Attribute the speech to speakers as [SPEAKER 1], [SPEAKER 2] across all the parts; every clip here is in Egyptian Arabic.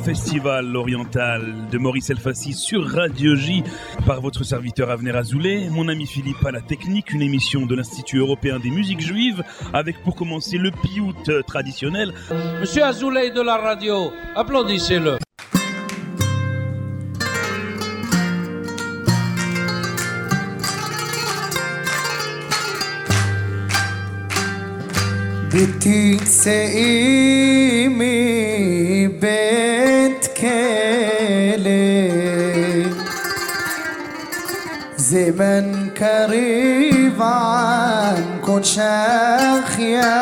[SPEAKER 1] festival oriental de Maurice Elfassi sur Radio J par votre serviteur Avner Azoulay, mon ami Philippe à la technique, une émission de l'Institut européen des musiques juives avec pour commencer le piout traditionnel.
[SPEAKER 2] Monsieur Azoulay de la radio, applaudissez-le.
[SPEAKER 3] بتسقيمي بتكلم زمن قريب عنكن شاخ يا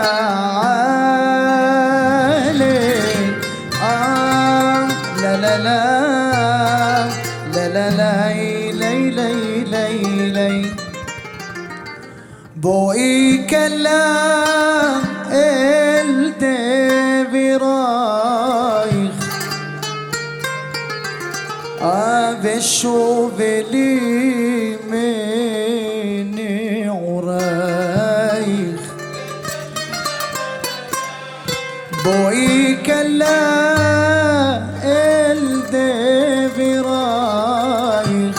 [SPEAKER 3] عالي آه لا لا لا لا لا لا لي لي لي لي بوي كلام الدبي رايخ أبشو بلي مني عرايخ بوي كلام الدبي رايخ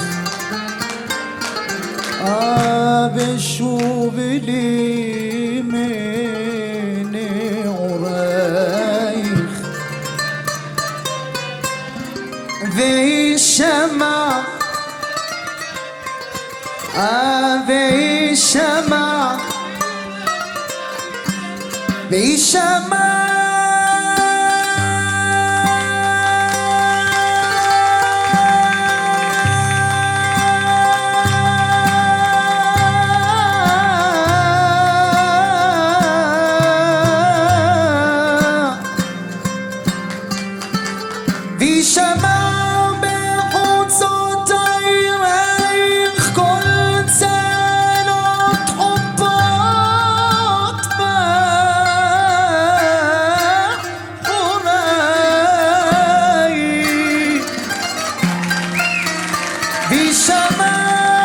[SPEAKER 3] أبشو بلي مني عرايخ ذي الشمع ذي الشمع ذي الشمع וישמע בחוצות העיר איך כל צלות חופות מאחוריי וישמע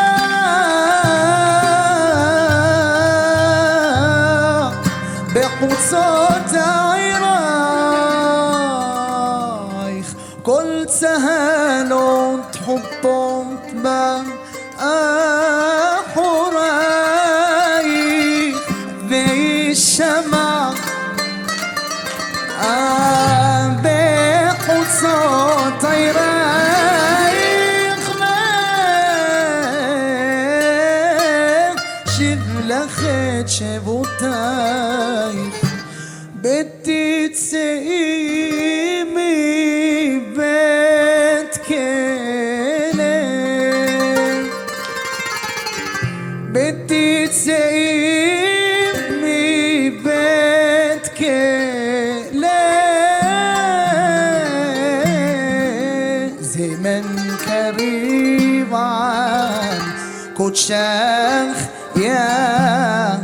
[SPEAKER 3] בחוצות העירייך כל צהלות חופות מאחורייך וישמע אה, בחוצות עירייך שיב לך את שבותייך בתצאי מבית כלא בתצאי מבית כלא זמן קריב ען קודשך יא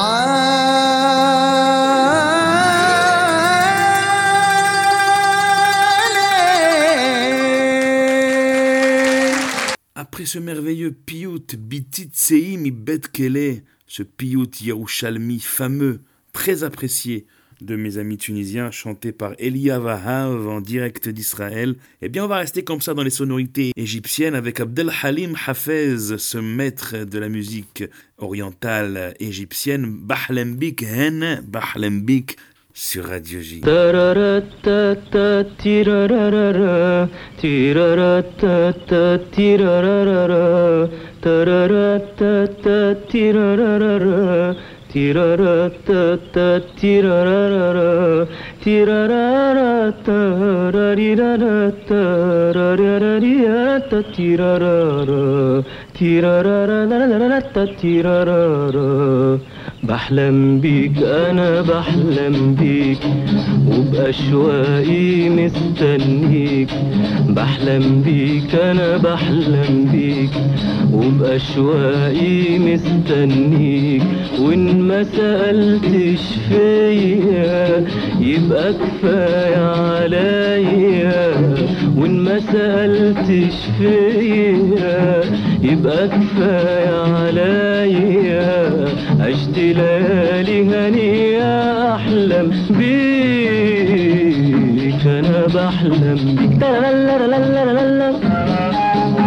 [SPEAKER 3] עלי
[SPEAKER 1] Après ce merveilleux piout Bititsei mi bet kele, ce piout Yerushalmi fameux, très apprécié de mes amis tunisiens, chanté par Elia Vahav en direct d'Israël, eh bien on va rester comme ça dans les sonorités égyptiennes avec Abdel Halim Hafez, ce maître de la musique orientale égyptienne, Bahlembik Hen, Bahlembik sur Radio J.
[SPEAKER 4] تراراتاتا تيرارارارا تيراراتاتا تيرارارارا تراراتاتا تيرارارارا تيراراتاتا تيرارارارا تيراراراتا راريراراتا راريرارياتا تيرارارا تيرارارارا تيرارارا بحلم بيك انا بحلم بيك وبأشواقي مستنيك بحلم بيك انا بحلم بيك وبأشواقي مستنيك وان ما سألتش فيا يبقى كفاية عليا وان ما سألتش فيا يبقى كفاية عليا عشت ليالي هنية أحلم بيك انا بحلم بيك ترلللللللل.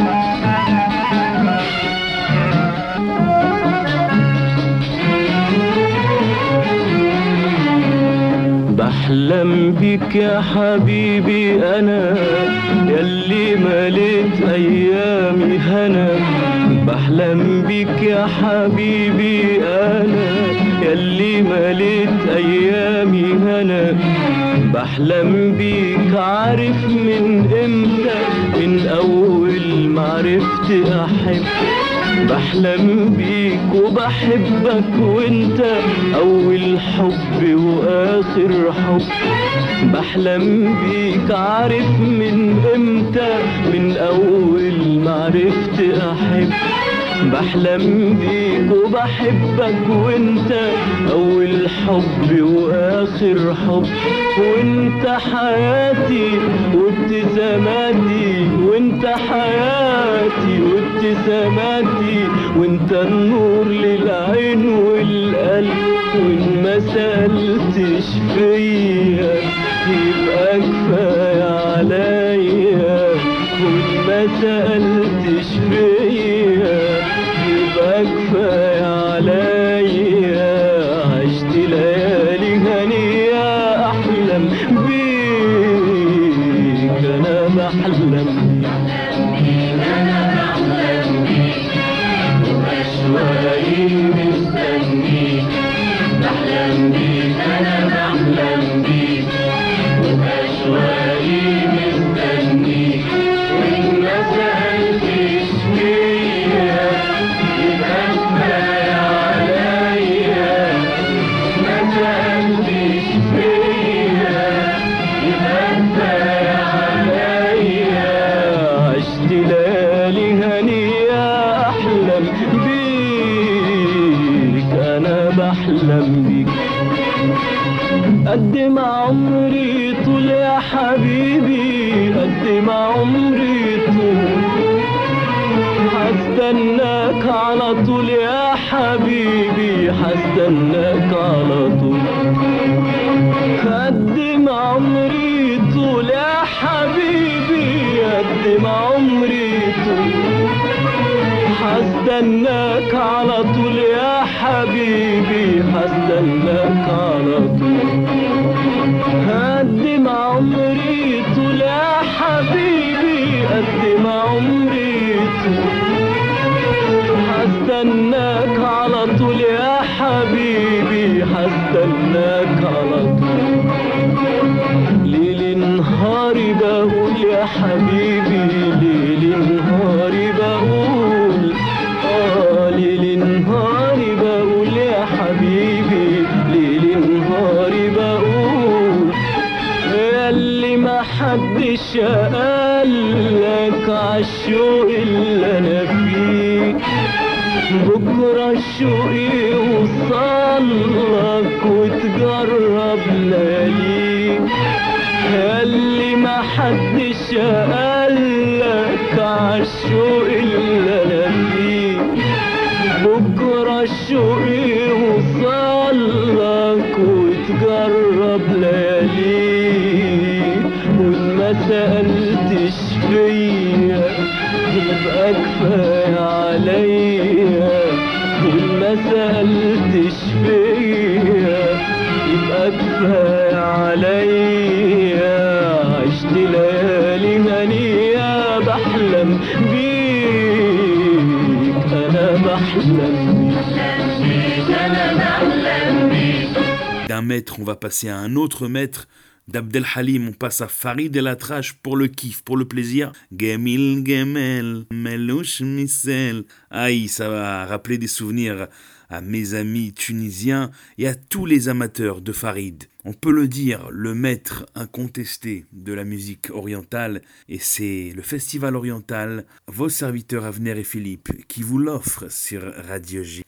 [SPEAKER 4] بحلم بيك يا حبيبي انا يلي مليت ايامي هنا بحلم بيك يا حبيبي انا يلي مليت ايامي هنا بحلم بيك عارف من امتى من اول ما عرفت احب بحلم بيك وبحبك وانت اول حب واخر حب بحلم بيك عارف من امتى من اول ما عرفت احب بحلم بيك وبحبك وانت اول حب واخر حب وانت حياتي وابتساماتي وانت حياتي وابتساماتي وانت النور للعين والقلب وان ما سألتش فيا يبقى كفاية عليا وان ما سألتش فيا يبقى كفاية عليا عشت ليالي هنية أحلم بيك أنا بحلم وأشواقي مستنيك بحلم بيك أنا بحلم بيك وأشواقي مستنيك وإن ما سألتش فيا يبقى كفاية عليا ما سألتش فيا يبقى كفاية عليا عشت ليالي هنية أحلم بيك أنا بحلم بيك قد ما عمري طول يا حبيبي قد ما عمري طول هستناك على طول يا حبيبي هستناك على طول قد ما عمري طول يا حبيبي قد ما عمري طول هستناك على طول يا حبيبي هستناك على طول قد ما عمري طول يا حبيبي قد ما عمري طول هستناك على طول يا حبيبي هستناك على طول ليل نهاري بقول يا حبيبي ليل نهاري بقول اه ليل نهاري بقول يا حبيبي ليل نهاري بقول اللي ما حدش قالك عالشوق اللي انا فيه بكرة الشوق يوصلك وتجرب لياليك اللي ما حدش قالك عالشوق اللي انا فيه بكرة الشوق يوصلك وتجرب لياليك وان ما سألتش فيا يبقى كفاية عليا وان ما سألتش فيا يبقى كفاية عليا عشت ليالي هنية بحلم بيك أنا بحلم بيك
[SPEAKER 1] D'un maître, on va passer à un autre maître. D'Abdel Halim, on passe à Farid El Atrache pour le kiff, pour le plaisir. Gemil Gemel, Melouch Missel. Aïe, ça va rappeler des souvenirs à mes amis tunisiens et à tous les amateurs de Farid. On peut le dire, le maître incontesté de la musique orientale, et c'est le Festival Oriental, vos serviteurs Avner et Philippe, qui vous l'offre sur Radio J.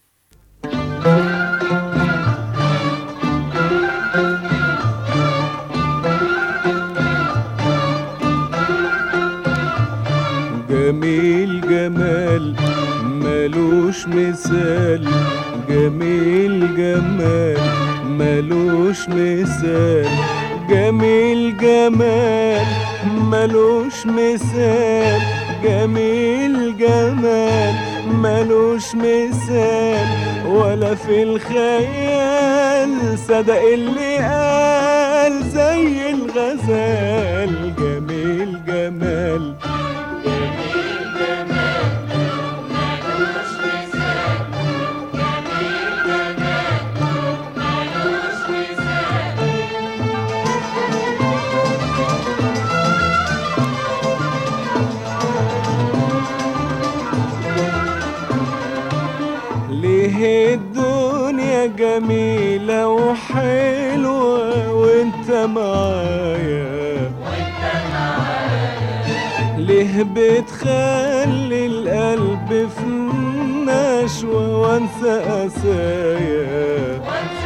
[SPEAKER 5] جميل جمال ملوش مثال جميل جمال ملوش مثال جميل جمال ملوش مثال جميل جمال ملوش مثال ولا في الخيال صدق اللي قال زي الغزال جميل جمال ليه الدنيا جميلة وحلوة وانت معايا ليه بتخلي القلب في نشوة وانسى قسايا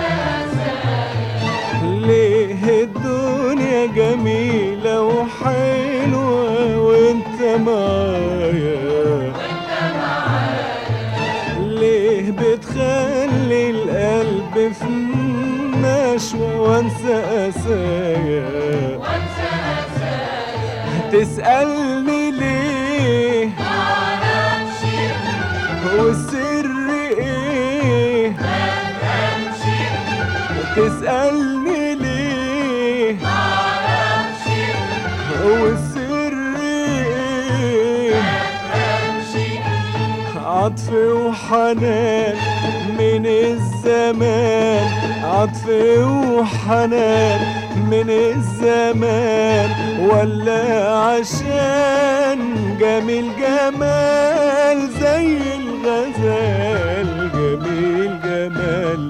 [SPEAKER 5] ليه الدنيا جميلة وحلوة وانت معايا ليه بتخلي القلب في نشوة وانسى قسايا تسألني ليه والسر ايه تسألني ليه والسر ايه عطف وحنان من الزمان عطف وحنان من الزمان ولا عشان جميل جمال زي الغزال جميل جمال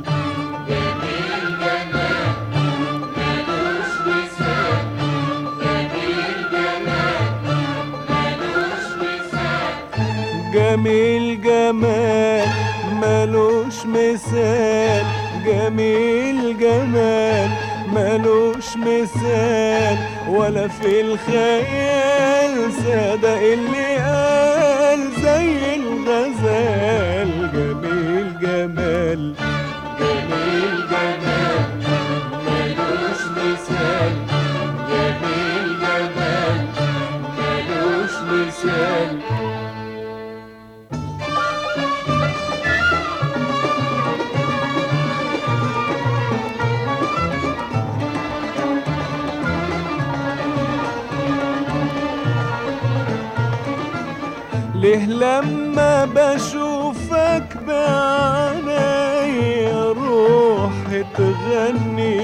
[SPEAKER 5] جميل جمال ملوش مثال جميل جمال ملوش مثال ولا في الخيال صدق اللي قال زي الغزال جميل جمال جميل جمال ملوش مثال جميل جمال ملوش مثال ليه لما بشوفك بعيني روحي تغني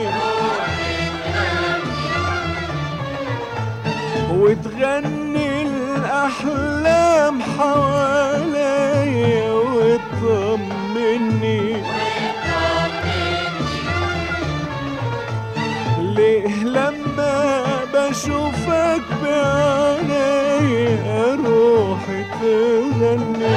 [SPEAKER 5] وتغني الأحلام حواليا وتطمني ليه لما بشوفك بعيني روحي تغني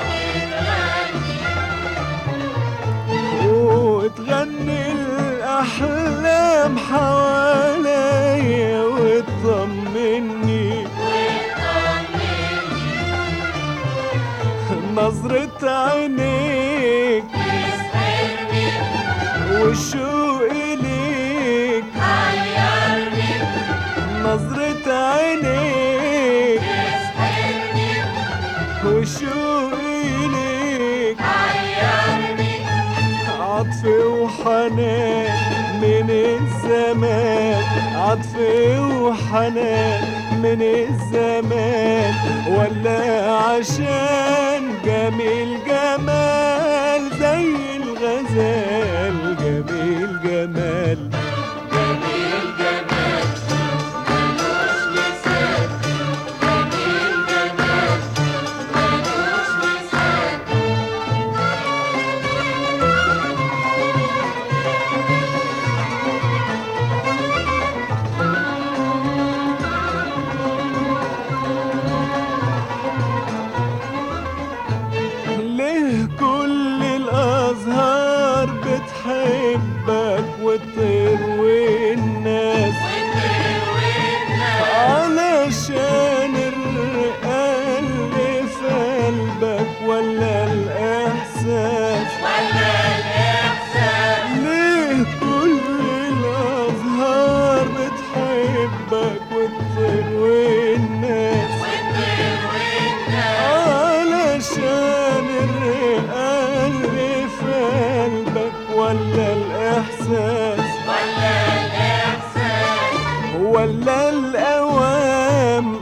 [SPEAKER 5] وتغني الأحلام حواليا وتطمني نظرة عينيك والشوق إليك نظرة عينيك وشوق إليك عطف وحنان من الزمان عطف وحنان من الزمان ولا عشان جميل جمال زي الغزال جميل جمال جميل جمال ملوش مثال جميل جمال ملوش مثال ليه كل الأزهار بتحبك وتروي الناس علشان الرقة اللي في قلبك ولا الإحساس ليه كل الأزهار ولا الإحساس ولا الأوام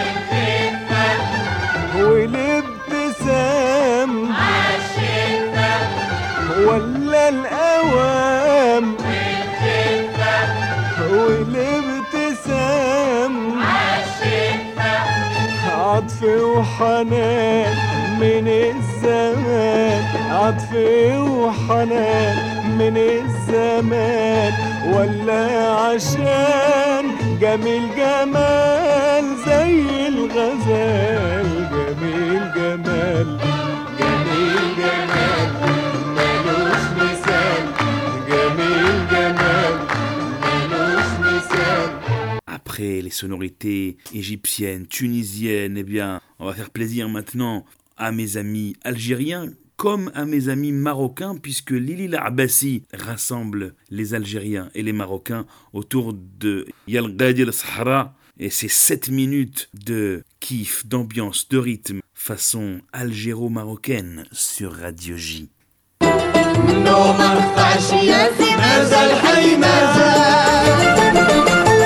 [SPEAKER 5] والابتسام ولا الأوام والابتسام عطف وحنان من الزمان عطف وحنان من الزمان ولا عشان جميل جمال زي الغزال جميل جمال جميل جمال ملوش مثال جميل جمال ملوش مثال
[SPEAKER 1] Après les sonorités égyptiennes, tunisiennes, eh bien, on va faire plaisir maintenant à mes amis algériens comme à mes amis marocains, puisque Lili Labassi rassemble les Algériens et les Marocains autour de Yalgadi al-Sahara. Et c'est 7 minutes de kiff, d'ambiance, de rythme, façon algéro-marocaine sur Radio J.
[SPEAKER 3] منه ما نقطعش يا زين مازال حي مازال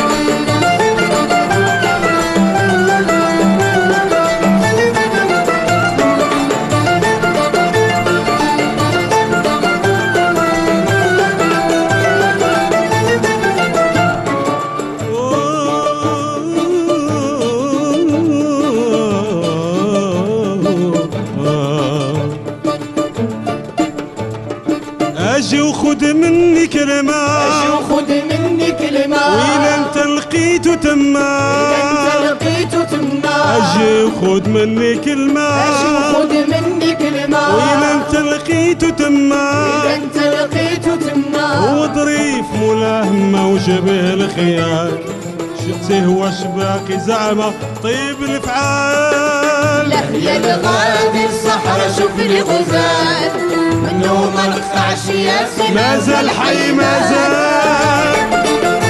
[SPEAKER 5] اجي وخد مني كلمة
[SPEAKER 3] اجي وخد مني كلمة
[SPEAKER 5] وين انت لقيته تما
[SPEAKER 3] انت لقيته تما
[SPEAKER 5] اجي وخد مني كلمة
[SPEAKER 3] اجي وخد مني كلمة
[SPEAKER 5] وين انت لقيته تما
[SPEAKER 3] انت لقيته تما
[SPEAKER 5] وظريف ملهمة وشبه الخيال شفته واش باقي زعمة طيب الفعال
[SPEAKER 3] يا الغادي الصحراء شوف لي غزال منه ما نقطعش يا سيدي
[SPEAKER 5] ما زال حي ما زال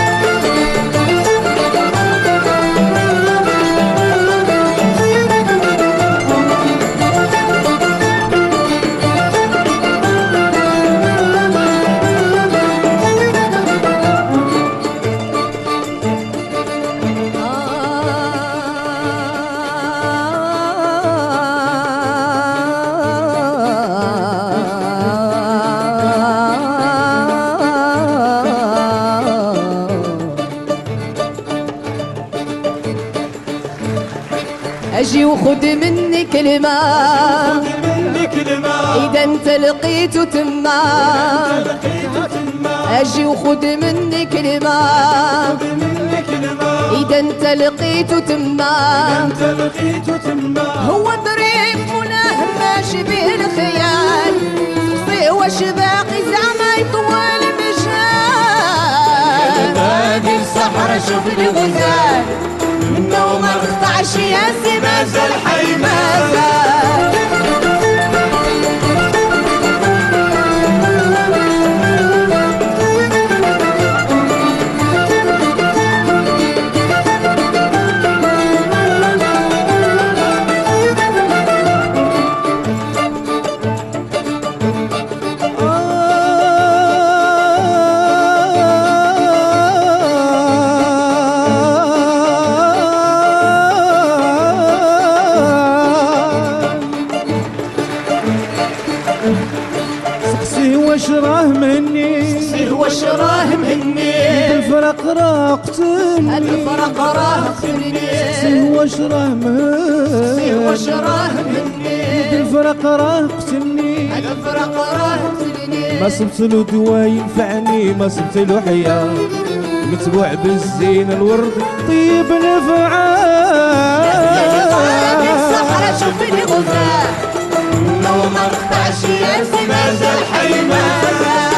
[SPEAKER 6] اجي وخد مني كلمة
[SPEAKER 5] مني كلمة
[SPEAKER 6] اذا انت لقيته تما
[SPEAKER 5] لقيته تما
[SPEAKER 6] اجي وخد مني كلمة
[SPEAKER 5] مني كلمة
[SPEAKER 6] اذا انت لقيته تما
[SPEAKER 5] انت لقيته تما
[SPEAKER 6] هو ضريب ملهم ماشي به الخيال فيه واش باقي زعما يطول مجال
[SPEAKER 3] غادي الصحراء شوف لي غزال منه ما نقطعش يا سيدي مازال حي مازال
[SPEAKER 5] سقسي واش راه مني
[SPEAKER 3] سير واش راه مني
[SPEAKER 5] الفرق راه قتلني
[SPEAKER 6] الفرق راه
[SPEAKER 5] سي واش راه
[SPEAKER 3] سير واش
[SPEAKER 5] مني
[SPEAKER 3] راه مني
[SPEAKER 5] الفرق راه قتلني
[SPEAKER 3] الفرق راه
[SPEAKER 6] قتلني
[SPEAKER 5] ما صبت له دواء ينفعني ما صبت له حياة متبوع بالزين الورد طيب الافعال
[SPEAKER 3] غادي الصحراء شوف لي غزال منه ما نقطعش يا سيدي مازال حي مازال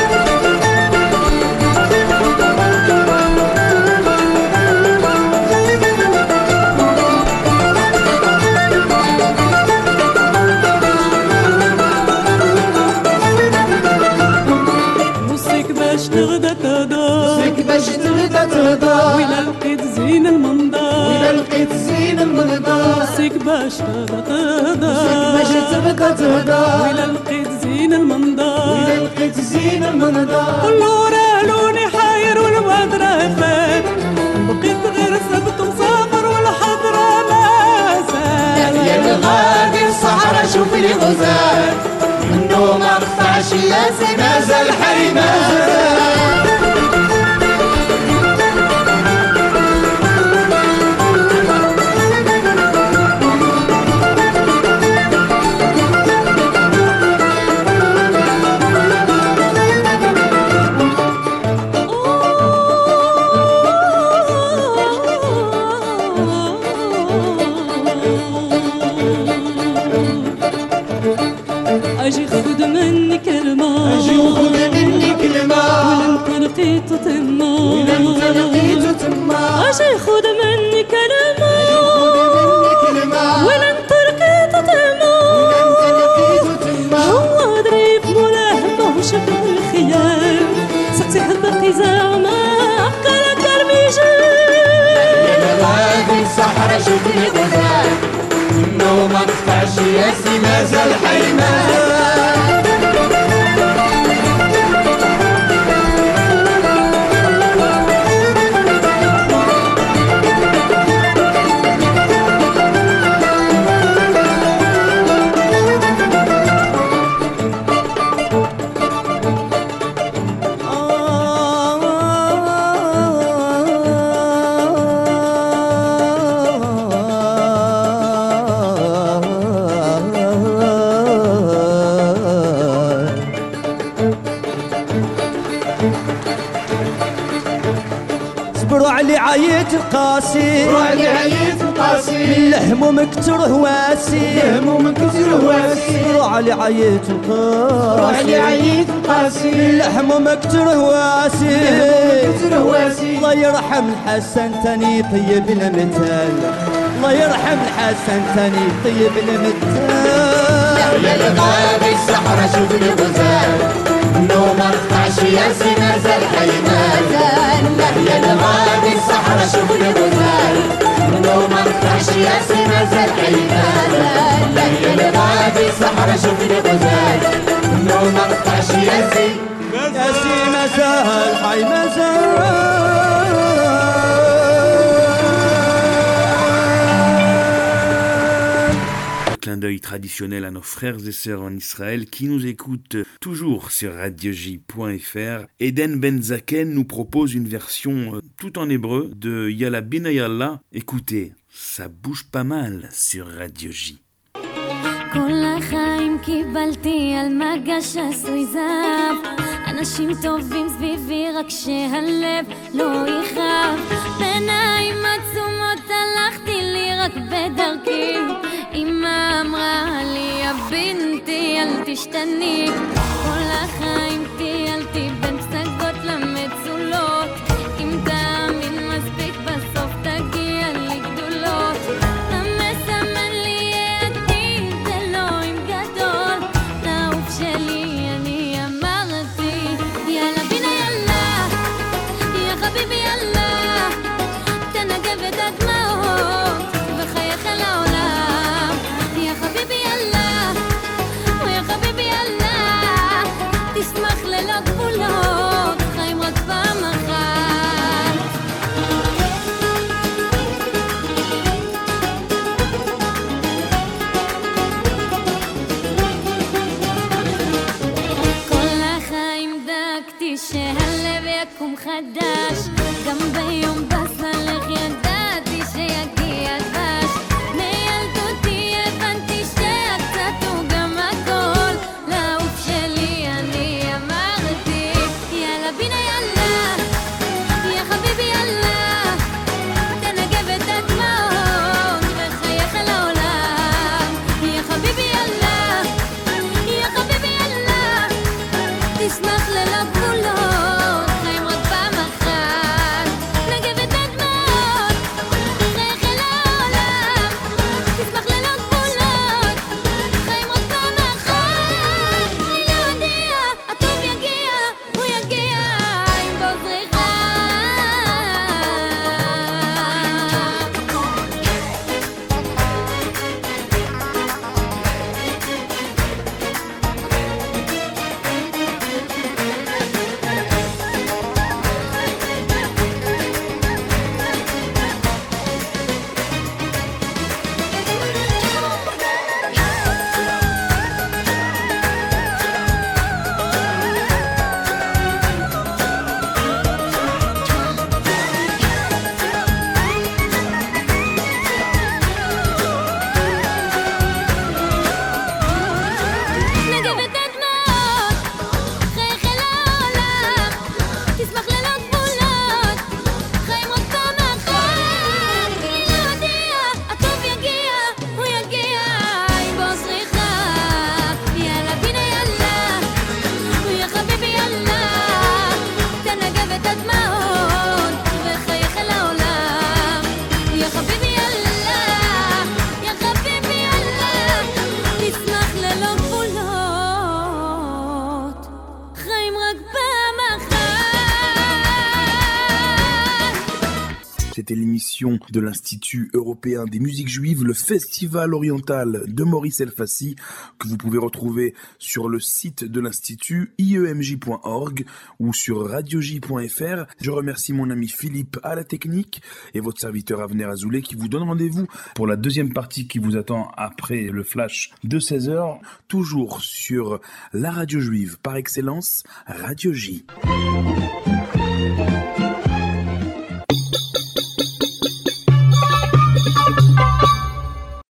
[SPEAKER 7] وصيك باش تغدى تهدى
[SPEAKER 3] فيك باش تغدى تهدى
[SPEAKER 7] ولا لقيت زين المنظر
[SPEAKER 3] وإذا لقيت زين المنظر
[SPEAKER 7] وصيك باش تهدى تهدى
[SPEAKER 3] باش تبقى تهدى
[SPEAKER 7] وإلا لقيت زين المنظر
[SPEAKER 3] وإلا لقيت زين المنظر
[SPEAKER 7] كله رالوني حاير والبدرة فات بقيت غير سبت مسافر والحضرة ما زال
[SPEAKER 3] يا الغادي الصحراء شوف لي غزال منو ما قطعش ياسي مازال حي مازال
[SPEAKER 7] أجي خذ مني كلمة
[SPEAKER 3] اجي وخذ مني كلمة
[SPEAKER 7] ولا انت لقيت تما
[SPEAKER 3] وإلا انت لقيت تما
[SPEAKER 7] أجي خذ مني كلمة
[SPEAKER 3] خذ مني كلمة
[SPEAKER 7] ولا انت لقيت تما
[SPEAKER 3] وإلا انت لقيت تما
[SPEAKER 7] هو ضريب ملاهمة وشبه الخيال سقسي حبقي زعما أبقى لك الميجال
[SPEAKER 3] يا الغادي الصحراء شوف لي غزال منو ما قطعش ياسي مازال حي مازال
[SPEAKER 5] صبروا علي عيت القاسي
[SPEAKER 3] وعلي عيت القاسي
[SPEAKER 5] الهموم كتر هواسي
[SPEAKER 3] هموم كتير واسي
[SPEAKER 5] صبروا علي عيت
[SPEAKER 3] وعلي
[SPEAKER 5] القاسي
[SPEAKER 3] عيت القاسي
[SPEAKER 5] الهموم كتر هواسي
[SPEAKER 3] كتير واسي
[SPEAKER 5] الله يرحم الحسن تاني طيب المثال الله يرحم الحسن تاني طيب المثال
[SPEAKER 3] يا الغادي الصحراء شوف لي غزال منو ما قطعش ياسي مازال حي مازال يا الغادي الصحراء شوف لي غزال منو ما قطعش ياسي مازال حي مازال يا الغادي الصحراء شوف لي غزال منو ما قطعش ياسي
[SPEAKER 5] ياسي مازال حي مازال
[SPEAKER 1] Clin d'œil traditionnel à nos frères et sœurs en Israël qui nous écoutent toujours sur radioj.fr. Eden Benzaken nous propose une version euh, tout en hébreu de Yalla Bina Yalla. Écoutez, ça bouge pas mal sur Radio J.
[SPEAKER 8] כל החיים קיבלתי על מגש עשוי זהב אנשים טובים סביבי רק שהלב לא יכאב בעיניים עצומות הלכתי לי רק בדרכי אמא אמרה לי הבינתי אל תשתני כל החיים טיילתי בין פסגות למצולות אם תאמין מספיק בסוף תגיע לגדולות אתה מסמן לי עתיד אלוהים גדול לעוף שלי אני אמרתי יאללה בינה יאללה יא חביבי יאללה תנגב את הדמעות וחייך אל העולם יא חביבי יאללה יא חביבי יאללה תשמח ללא גבולות חיים רק פעם אחת כל החיים דאגתי שהלב יקום חדש גם ביום בסלח ידעתי שיגיע דבש מילדותי הבנתי שהקצת הוא גם הכל לעוף שלי אני אמרתי יאללה בינה יאללה יא חביבי יאללה תנגב את הדמעות וחייך אל העולם יא חביבי יאללה יא חביבי יאללה תשמח ללא גבולות חיים רק פעם אחת נגב
[SPEAKER 1] C'était l'émission de l'Institut européen des musiques juives, le Festival oriental de Maurice Elfassi, que vous pouvez retrouver sur le site de l'Institut iemj.org ou sur radioj.fr. Je remercie mon ami Philippe à la technique et votre serviteur Avner Azoulay qui vous donne rendez-vous pour la deuxième partie qui vous attend après le flash de 16h, toujours sur la radio juive par excellence, Radio J.